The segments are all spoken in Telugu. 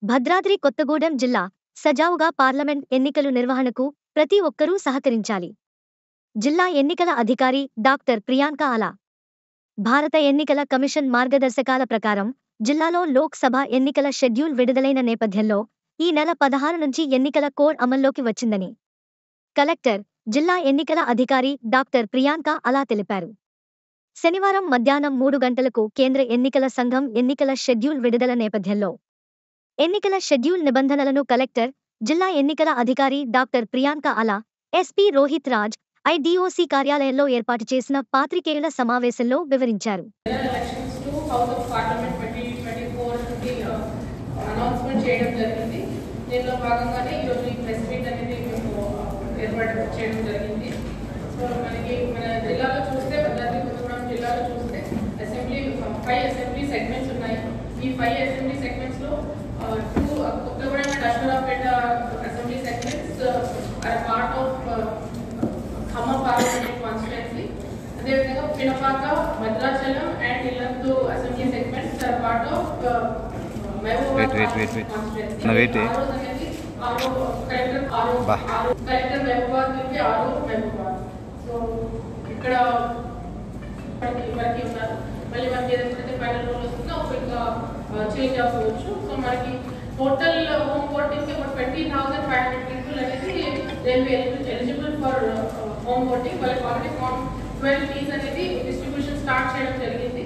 భద్రాద్రి కొత్తగూడెం జిల్లా సజావుగా పార్లమెంట్ ఎన్నికలు నిర్వహణకు ప్రతి ఒక్కరూ సహకరించాలి జిల్లా ఎన్నికల అధికారి డాక్టర్ ప్రియాంక ఆలా భారత ఎన్నికల కమిషన్ మార్గదర్శకాల ప్రకారం జిల్లాలో లోక్సభ ఎన్నికల షెడ్యూల్ విడుదలైన నేపథ్యంలో ఈ నెల పదహారు నుంచి ఎన్నికల కోడ్ అమల్లోకి వచ్చిందని కలెక్టర్ జిల్లా ఎన్నికల అధికారి డాక్టర్ ప్రియాంక అలా తెలిపారు శనివారం మధ్యాహ్నం మూడు గంటలకు కేంద్ర ఎన్నికల సంఘం ఎన్నికల షెడ్యూల్ విడుదల నేపథ్యంలో ఎన్నికల షెడ్యూల్ నిబంధనలను కలెక్టర్ జిల్లా ఎన్నికల అధికారి డాక్టర్ ప్రియాంక అలా ఎస్పీ రోహిత్ రాజ్ ఐడిఓసి కార్యాలయంలో ఏర్పాటు చేసిన పాత్రికేయుల సమావేశంలో వివరించారు general elections to House of Parliament twenty twenty four నుండి అనౌన్స్మెంట్ చేయడం జరిగింది దీనిలో భాగంగానే ఈరోజు ఈ ప్రెస్ మీట్ అనేది మేము ఆ, ఏర్పాటు చేయడం జరిగింది సో మనకి మన జిల్లాలో చూస్తే భద్రాద్రి కొత్తగూడెం జిల్లాలో చూస్తే అసెంబ్లీ ఫైవ్ అసెంబ్లీ సెగ్మెంట్స్ ఉన్నాయి ఈ ఫైవ్ అసెంబ్లీ సెగ్మెంట్స్లో two Kothagudem and Aswaraopeta assembly segments are part of Khammam parliamentary constituency అదేవిధంగా Pinapaka Bhadrachalam and Yellandu assembly segments are part of Wait, wait, wait, wait. No, wait, eh. Collector ఆరో బా. కలెక్టర్ మహబూబాద్ నుంచి ఆరో మహబూబాద్ సో ఇక్కడ మనకి మనకి ఉన్నారు మళ్ళీ మనకి ఏదైతే ఫైనల్ రూల్ వస్తుందో అప్పుడు ఇంకా చేంజ్ అవ్వచ్చు సో మనకి టోటల్ హోమ్ ఓటింగ్ ఒక twenty thousand five hundred people అనేది railway eligible for home voting వాళ్ళకి ఆల్రెడీ ఫామ్ ట్వెల్వ్ ఫీజ్ అనేది డిస్ట్రిబ్యూషన్ స్టార్ట్ చేయడం జరిగింది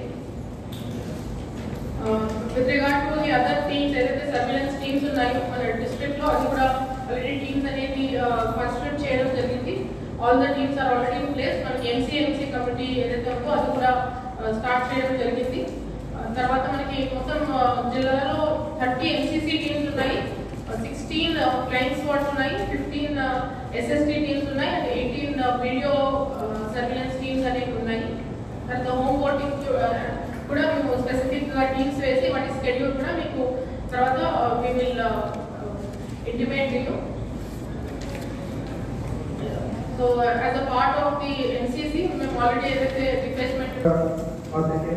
with regard to the other teams ఏదైతే సర్వేలెన్స్ టీమ్స్ ఉన్నాయో మన డిస్ట్రిక్ట్ లో అది కూడా ఆల్రెడీ టీమ్స్ అనేది కాన్స్టిట్యూట్ చేయడం జరిగింది all the teams are already in place మనకి ఎంసీఎంసీ కమిటీ ఏదైతే ఉందో అది కూడా స్టార్ట్ చేయడం జరిగింది ఆ, తర్వాత మనకి మొత్తం ఆ, జిల్లాలో థర్టీ ఎంసీసీ టీమ్స్ ఉన్నాయి సిక్స్టీన్ ఫ్లైయింగ్ స్క్వాడ్స్ ఉన్నాయి ఫిఫ్టీన్ ఎస్ఎస్టీ టీమ్స్ ఉన్నాయి and eighteen video surveillance teams అనేవి ఉన్నాయి తర్వాత హోమ్ ఓటింగ్ కూడా మేము స్పెసిఫిక్ గా టీమ్స్ వేసి వాటి స్కెడ్యూల్ కూడా మీకు తర్వాత we will intimate you so as a part of the NCC మేము ఆల్రెడీ ఏదైతే రిప్లేస్మెంట్ వాళ్ళకి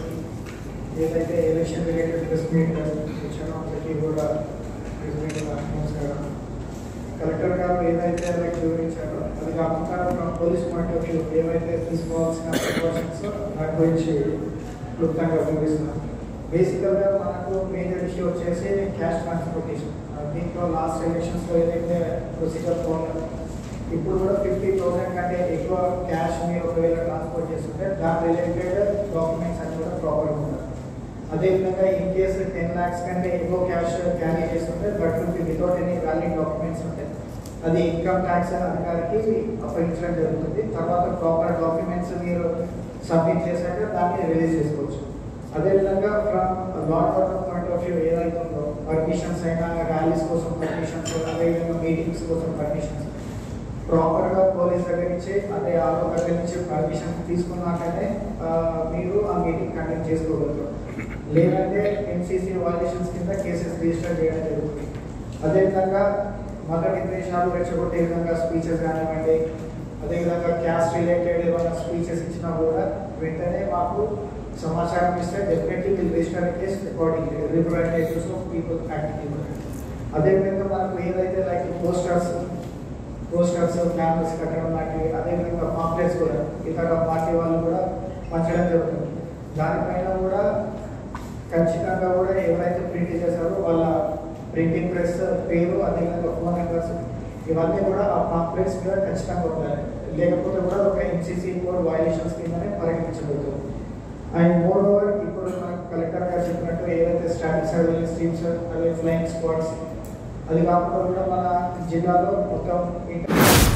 ఏదైతే ఎలక్షన్ రిలేటెడ్ ప్రెస్ మీట్ ఇచ్చానో అందరికీ కూడా ప్రెస్ మీట్ నమస్కారం కలెక్టర్ గారు ఏదైతే లైక్ వివరించారో అది కాకుండా మన పోలీస్ పాయింట్ ఆఫ్ వ్యూ ఏవైతే తీసుకోవాల్సిన ప్రికాషన్స్ దాని గురించి క్లుప్తంగా వివరిస్తున్నాం బేసికల్గా మనకు మేజర్ ఇష్యూ వచ్చేసి క్యాష్ ట్రాన్స్పోర్టేషన్ దీంట్లో లాస్ట్ ఎలక్షన్స్లో ఏదైతే ప్రొసీజర్ ఫాలో ఇప్పుడు కూడా ఫిఫ్టీ థౌసండ్ కంటే ఎక్కువ క్యాష్ మీరు ఒకవేళ ట్రాన్స్పోర్ట్ చేస్తుంటే దాని రిలేటెడ్ డాక్యుమెంట్స్ అన్ని కూడా ప్రాపర్గా ఉంటాయి అదేవిధంగా ఇన్ కేసు టెన్ ల్యాక్స్ కంటే ఎక్కువ క్యాష్ క్యారీ చేస్తుంటే that will be without any valid documents ఉంటాయి అది ఇన్కమ్ ట్యాక్స్ అధికారికి అప్పగించడం జరుగుతుంది తర్వాత ప్రాపర్ డాక్యుమెంట్స్ మీరు సబ్మిట్ చేశాక దాన్ని రిలీజ్ చేసుకోవచ్చు అదేవిధంగా from law order point of view ఏదైతే ఉందో పర్మిషన్స్ అయినా ర్యాలీస్ కోసం పర్మిషన్స్ అదేవిధంగా మీటింగ్స్ కోసం పర్మిషన్స్ ప్రాపర్గా పోలీస్ దగ్గర నుంచి అదే ఆరో దగ్గర నుంచి పర్మిషన్ తీసుకున్నాకనే ఆ, మీరు ఆ మీటింగ్ కండక్ట్ చేసుకోగలరు లేదంటే ఎంసీసీ వాల్యుయేషన్స్ కింద కేసెస్ రిజిస్టర్ చేయడం జరుగుతుంది అదేవిధంగా మత నిర్దేశాలు రెచ్చగొట్టే విధంగా స్పీచెస్ కానివ్వండి అదేవిధంగా క్యాస్ట్ రిలేటెడ్ ఏమైనా స్పీచెస్ ఇచ్చినా కూడా వెంటనే మాకు సమాచారం ఇస్తే definitely will register case according representatives of people active అదేవిధంగా మనకు ఏదైతే లైక్ పోస్టర్స్ పోస్టర్స్ క్యాన్వస్ కట్టడం లాంటివి అదేవిధంగా పాంప్లెట్స్ కూడా ఇతర పార్టీ వాళ్ళు కూడా పంచడం జరుగుతుంది దానిపైన కూడా ఖచ్చితంగా కూడా ఎవరైతే ప్రింట్ చేశారో వాళ్ళ ప్రింటింగ్ ప్రెస్ పేరు అదేవిధంగా ఫోన్ నెంబర్స్ ఇవన్నీ కూడా ఆ పాంప్లెట్స్ మీద ఖచ్చితంగా ఉండాలి లేకపోతే కూడా ఒక ఎంసీసీ కోడ్ వయలేషన్స్ కిందనే పరిగణించబడుతుంది అండ్ మోర్ ఓవర్ ఇప్పుడు మనకు కలెక్టర్ గారు చెప్పినట్టు ఏదైతే స్టాటిక్ సర్వేలెన్స్ టీమ్స్ అదే ఫ్లయింగ్ స్క్వాడ్స్ అది కాకుండా కూడా మన జిల్లాలో మొత్తం ఇంటర్